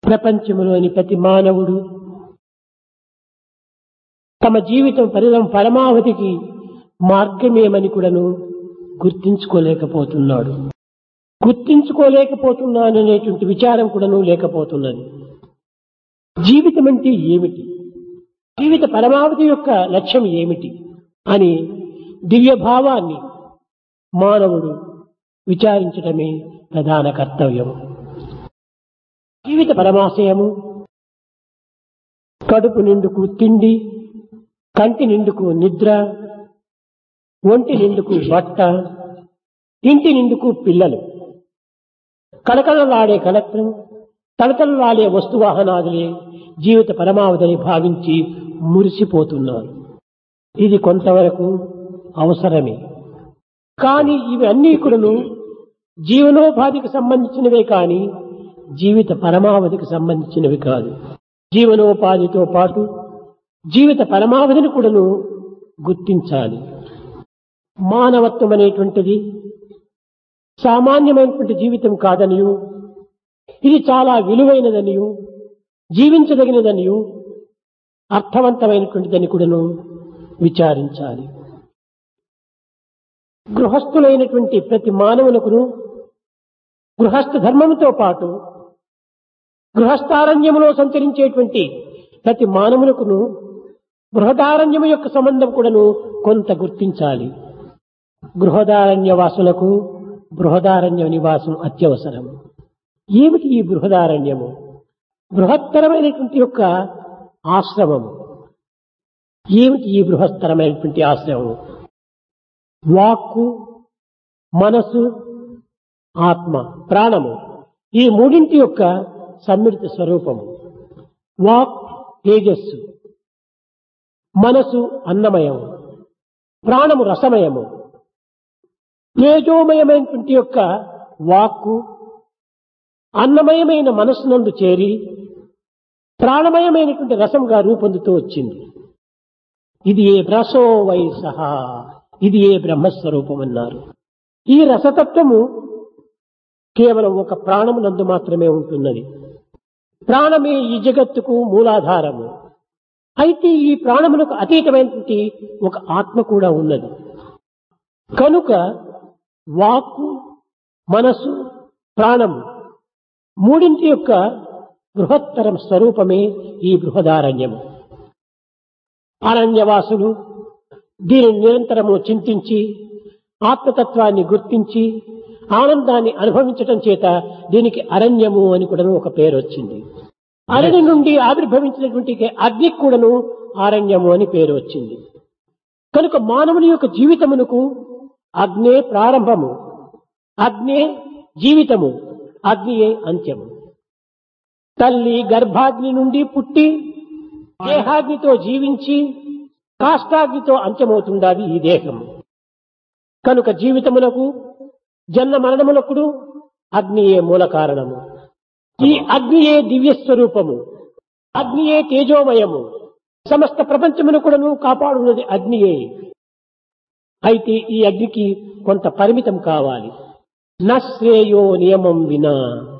ప్రపంచంలోని ప్రతి మానవుడు తమ జీవితం పరిణామ పరమావధికి మార్గమేమని కూడాను గుర్తించుకోలేకపోతున్నాడు గుర్తించుకోలేకపోతున్నాను అనేటువంటి విచారం కూడాను లేకపోతున్నది జీవితం అంటే ఏమిటి జీవిత పరమావధి యొక్క లక్ష్యం ఏమిటి అని దివ్య భావాన్ని మానవుడు విచారించటమే ప్రధాన కర్తవ్యము జీవిత పరమాశయము కడుపు నిండుకు తిండి కంటి నిండుకు నిద్ర ఒంటి నిండుకు బట్ట ఇంటి నిండుకు పిల్లలు కళకళలాడే కలత్రం తలతలలాడే వస్తువాహనాదులే జీవిత పరమావధిని భావించి మురిసిపోతున్నారు ఇది కొంతవరకు అవసరమే కానీ ఇవి అన్నీ కూడాను జీవనోపాధికి సంబంధించినవే కానీ జీవిత పరమావధికి సంబంధించినవి కాదు జీవనోపాధితో పాటు జీవిత పరమావధిని కూడాను గుర్తించాలి మానవత్వం అనేటువంటిది సామాన్యమైనటువంటి జీవితం కాదనియు ఇది చాలా విలువైనదనియు జీవించదగినదనియు అర్థవంతమైనటువంటిదని కూడాను విచారించాలి గృహస్థులైనటువంటి ప్రతి మానవునకును గృహస్థ ధర్మముతో పాటు గృహస్థారణ్యములో సంచరించేటువంటి ప్రతి మానవునకును బృహదారణ్యము యొక్క సంబంధం కూడాను కొంత గుర్తించాలి గృహదారణ్య వాసులకు బృహదారణ్య నివాసం అత్యవసరం ఏమిటి ఈ బృహదారణ్యము బృహత్తరమైనటువంటి యొక్క ఆశ్రమము ఏమిటి ఈ బృహత్తరమైనటువంటి ఆశ్రమము వాక్కు మనసు ఆత్మ ప్రాణము ఈ మూడింటి యొక్క సమ్మిళిత స్వరూపము వాక్ తేజస్సు మనసు అన్నమయము ప్రాణము రసమయము తేజోమయమైనటువంటి యొక్క వాక్కు అన్నమయమైన మనస్సునందు చేరి ప్రాణమయమైనటువంటి రసంగా రూపొందుతూ వచ్చింది ఇది ఏ రసో వై సహా ఇది ఏ బ్రహ్మస్వరూపం అన్నారు ఈ రసతత్వము కేవలం ఒక ప్రాణమునందు మాత్రమే ఉంటున్నది ప్రాణమే ఈ జగత్తుకు మూలాధారము అయితే ఈ ప్రాణములకు అతీతమైనటువంటి ఒక ఆత్మ కూడా ఉన్నది కనుక వాక్కు మనసు ప్రాణము మూడింటి యొక్క బృహత్తరం స్వరూపమే ఈ బృహదారణ్యము అరణ్యవాసులు దీనిని నిరంతరము చింతించి ఆత్మతత్వాన్ని గుర్తించి ఆనందాన్ని అనుభవించటం చేత దీనికి అరణ్యము అని కూడా ఒక పేరు వచ్చింది అరణ్యం నుండి ఆవిర్భవించినటువంటి అగ్నికి కూడాను అరణ్యము అని పేరు వచ్చింది కనుక మానవుని యొక్క జీవితమునకు అగ్నే ప్రారంభము అగ్నే జీవితము అగ్నియే అంత్యము తల్లి గర్భాగ్ని నుండి పుట్టి దేహాగ్నితో జీవించి కాష్టాగ్నితో అంత్యమవుతుండాది ఈ దేహం కనుక జీవితమునకు జన్మ మరణములకు అగ్నియే మూల కారణము ఈ అగ్నియే దివ్య స్వరూపము అగ్నియే తేజోమయము సమస్త ప్రపంచమును కూడాను కాపాడున్నది అగ్నియే అయితే ఈ అగ్నికి కొంత పరిమితం కావాలి నశ్రేయో నియమం వినా